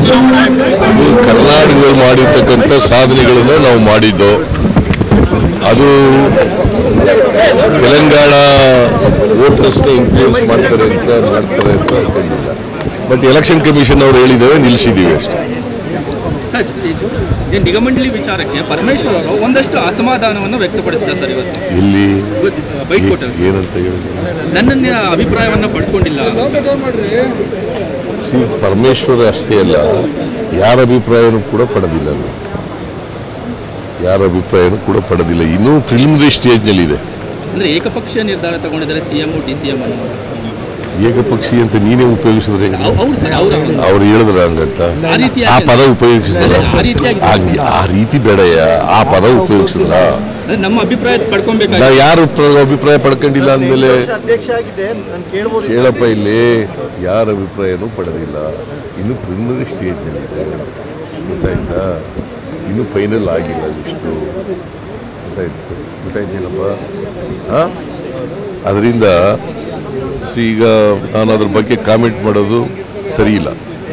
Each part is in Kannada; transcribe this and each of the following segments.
ಇದು ಕರ್ನಾಟಕದಲ್ಲಿ ಮಾಡಿರ್ತಕ್ಕಂಥ ಸಾಧನೆಗಳನ್ನು ನಾವು ಮಾಡಿದ್ದು ಅದು ತೆಲಂಗಾಣ ವೋಟರ್ಸ್ನ ಇನ್ಫ್ಲೂಯೆನ್ಸ್ ಮಾಡ್ತಾರೆ ಅಂತ ಮಾಡ್ತಾರೆ ಅಂತ ಅನ್ಕೊಂಡಿಲ್ಲ ಬಟ್ ಎಲೆಕ್ಷನ್ ಕಮಿಷನ್ ಅವರು ಹೇಳಿದ್ದೇವೆ ನಿಲ್ಲಿಸಿದ್ದೀವಿ ಅಷ್ಟೇ ಸರ್ ಇದು ಈ ನಿಗಮಂಡಳಿ ವಿಚಾರಕ್ಕೆ ಪರಮೇಶ್ವರ್ ಅವರು ಒಂದಷ್ಟು ಅಸಮಾಧಾನವನ್ನು ವ್ಯಕ್ತಪಡಿಸಿದ್ದಾರೆ ಸರ್ ಇವತ್ತು ಇಲ್ಲಿ ಬೈಟ್ ಏ- ಕೊಟ್ಟರು ಏನಂತ ಹೇಳಿದ್ರು ನನ್ನನ್ನ ಅಭಿಪ್ರಾಯವನ್ನ ಪಡ್ಕೊಂಡಿಲ್ಲ ಸಿ ಪರಮೇಶ್ವರ ಅಷ್ಟೇ ಅಲ್ಲ ಯಾರ ಅಭಿಪ್ರಾಯನೂ ಕೂಡ ಪಡೆದಿಲ್ಲ ಅದು ಯಾರ ಅಭಿಪ್ರಾಯನೂ ಕೂಡ ಪಡೆದಿಲ್ಲ ಇನ್ನೂ ಪ್ರಿಲಿಮಿನರಿ ಸ್ಟೇಜ್ನಲ್ಲಿದೆ ಅಂದ್ರೆ ಏಕಪಕ್ಷೀಯ ನಿರ್ಧಾರ ತಗೊಂಡಿದ್ದಾರೆ ಸಿಎಂ ಡಿ ಸಿ ಎಂ ಅನ್ನೋ ಏಕಪಕ್ಷಿ ಅಂತ ನೀನೇ ಉಪಯೋಗಿಸಿದ್ರೆ ಹೆಂಗೆ? ಅವ್ರು ಸರ್ ಅವ್ರ ಅವ್ರು ಹೇಳಿದ್ರ ಹಂಗಂತ ಆ ರೀತಿಯಾಗಿ ಆ ಪದ ಉಪಯೋಗಿಸಿದ್ರ ಆ ರೀತಿಯಾಗಿ ಹಂಗೆ ಆ ರೀತಿ ಬೇಡಯ್ಯ ಆ ಪದ ಉಪಯೋಗಿಸಿದ್ರ ಅಂದ್ರೆ ನಮ್ಮ ಅಭಿಪ್ರಾಯ ನಾ ಪಡ್ಕೊಬೇಕಾಗಿ ಯಾರು ಪ್ರ- ಅಭಿಪ್ರಾಯ ಪಡ್ಕೊಂಡಿಲ್ಲ ಅಂದಮೇಲೆ ಅಧ್ಯಕ್ಷ ಆಗಿದೆ ನಾನು ಕೇಳ್ಬೋದು ಕೇಳಪ್ಪ ಇಲ್ಲಿ ಯಾರ ಅಭಿಪ್ರಾಯನೂ ಪಡೆದಿಲ್ಲ ಇನ್ನು ಪ್ರಿಲಿಮಿನರಿ ಸ್ಟೇಜ್ನಲ್ಲಿದೆ ಗೊತ್ತಾಯ್ತಾ ಇನ್ನೂ ಫೈನಲ್ ಆಗಿಲ್ಲ ಇಷ್ಟು ಗೊತ್ತಾಯ್ತು ಗೊತ್ತಾಯ್ತೇನಪ್ಪ ಹಾಂ ಅದರಿಂದ ಈಗ ನಾನು ಅದ್ರ ಬಗ್ಗೆ ಕಾಮೆಂಟ್ ಮಾಡೋದು ಸರಿ ಇಲ್ಲ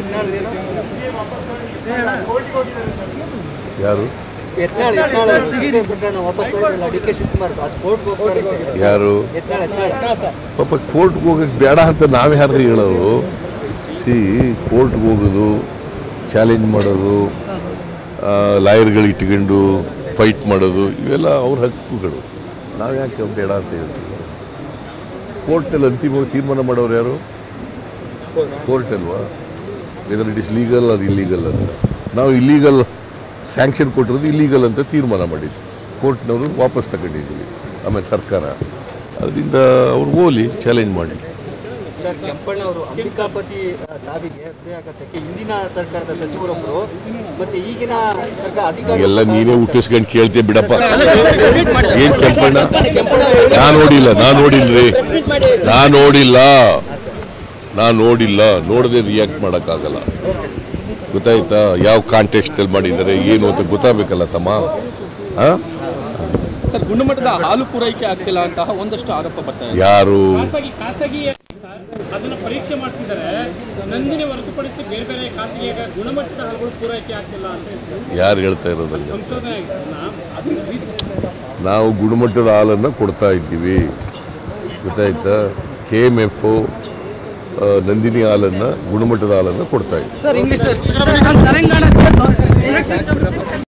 ಯಾರು ಯತ್ನಾಳ್ ಯತ್ನಾಳ್ ಸಿಗಿರಿ ಪ್ರಕರಣ ವಾಪಸ್ ತಗೊಂಡಿಲ್ಲ ಡಿ ಕೆ ಶಿವಕುಮಾರ್ ಅದು ಕೋರ್ಟ್ಗೆ ಹೋಗ್ತಾರೆ ಅಂತ ಹೇಳಿದ್ರು. ಯಾರು ಯತ್ನಾಳ್ ಯತ್ನಾಳ್ ಪಾಪ ಕೋರ್ಟ್ಗೆ ಹೋಗಕ್ಕೆ ಬೇಡ ಅಂತ ನಾವೇ ಯಾರು ಹೇಳೋರು ಸಿ ಕೋರ್ಟ್ಗೆ ಹೋಗೋದು ಚಾಲೆಂಜ್ ಮಾಡೋದು ಲಾಯರ್ಗಳು ಇಟ್ಕೊಂಡು ಫೈಟ್ ಮಾಡೋದು ಇವೆಲ್ಲ ಅವ್ರ ಹಕ್ಕುಗಳು ನಾವು ಯಾಕೆ ಬೇಡ ಅಂತ ಹೇಳ್ತೀವಿ ಕೋರ್ಟಲ್ಲಿ ಅಂತಿಮವಾಗಿ ತೀರ್ಮಾನ ಮಾಡೋರು ಯಾರು ಕೋರ್ಟ್ ಅಲ್ವಾ whether it is legal or illegal ಅಂತ ನಾವು ಇಲ್ಲೀಗಲ್ ಸ್ಯಾಂಕ್ಷನ್ ಕೊಟ್ಟಿರೋದು ಇಲ್ಲೀಗಲ್ ಅಂತ ತೀರ್ಮಾನ ಮಾಡಿದ್ವಿ ಕೋರ್ಟ್ನವರು ವಾಪಸ್ ತಗೊಂಡಿದ್ದೀವಿ ಆಮೇಲೆ ಸರ್ಕಾರ ಅದರಿಂದ ಅವ್ರು ಹೋಲಿ ಚಾಲೆಂಜ್ ಮಾಡಿ ಸರ್ ಕೆಂಪಣ್ಣ ಅವರು ಅಂಬಿಕಾಪತಿ ಆ, ಸಾವಿಗೆ ಪ್ರಿಯಾಕತ್ತಕ್ಕೆ ಹಿಂದಿನ ಸರ್ಕಾರದ ಸಚಿವರೊಬ್ಬರು ಮತ್ತೆ ಈಗಿನ ಸರ್ಕಾರ ಅಧಿಕಾರಿ ಎಲ್ಲ ನೀನೇ ಹುಟ್ಟಿಸ್ಕೊಂಡು ಕೇಳ್ತೀಯ ಬಿಡಪ್ಪ ಏನ್ ಕೆಂಪಣ್ಣ ನಾ ನೋಡಿಲ್ಲ ನಾ ನೋಡಿಲ್ರಿ ನಾ ನೋಡಿಲ್ಲ ನಾ ನೋಡಿಲ್ಲ ನೋಡದೆ ರಿಯಾಕ್ಟ್ ಮಾಡೋಕ್ಕಾಗಲ್ಲ ಗೊತ್ತಾಯ್ತಾ ಯಾವ ಕಾಂಟೆಕ್ಸ್ಟಲ್ಲಿ ಮಾಡಿದ್ದಾರೆ ಏನು ಅಂತ ಗೊತ್ತಾಗಬೇಕಲ್ಲ ತಮ್ಮ ಆ? ಸರ್ ಗುಣಮಟ್ಟದ ಹಾಲು ಪೂರೈಕೆ ಆಗ್ತಿಲ್ಲ ಅಂತಹ ಒಂದಷ್ಟು ಆರೋಪ ಬರ್ತಾ ಇದೆ ಯಾರು ಖಾಸಗಿ ಖಾಸಗಿ ಅದನ್ನು ಪರೀಕ್ಷೆ ಮಾಡಿಸಿದರೆ ನಂದಿನಿ ಹೊರತುಪಡಿಸಿ ಬೇರೆ ಬೇರೆ ಖಾಸಗಿ ಗುಣಮಟ್ಟದ ಹಾಲುಗಳು ಪೂರೈಕೆ ಆಗ್ತಿಲ್ಲ ಅಂತ ಹೇಳ್ತಾರೆ. ಯಾರು ಹೇಳ್ತಾ ಇರೋದಂಗೆ ಸಂಶೋಧನೆ ಆಗಿದೆ. ನಾ- ಅದು ರೀಸನ್ ನಾವು ಗುಣಮಟ್ಟದ ಹಾಲನ್ನು ಕೊಡ್ತಾ ಇದ್ದೀವಿ ಗೊತ್ತಾಯ್ತಾ ಕೆ ಎಮ್ ಎಫ್ ನಂದಿನಿ ಹಾಲನ್ನು ಗುಣಮಟ್ಟದ ಹಾಲನ್ನು ಕೊಡ್ತಾ ಇದ್ದೀವಿ ಸರ್ ಇಂಗ್ಲಿಷ್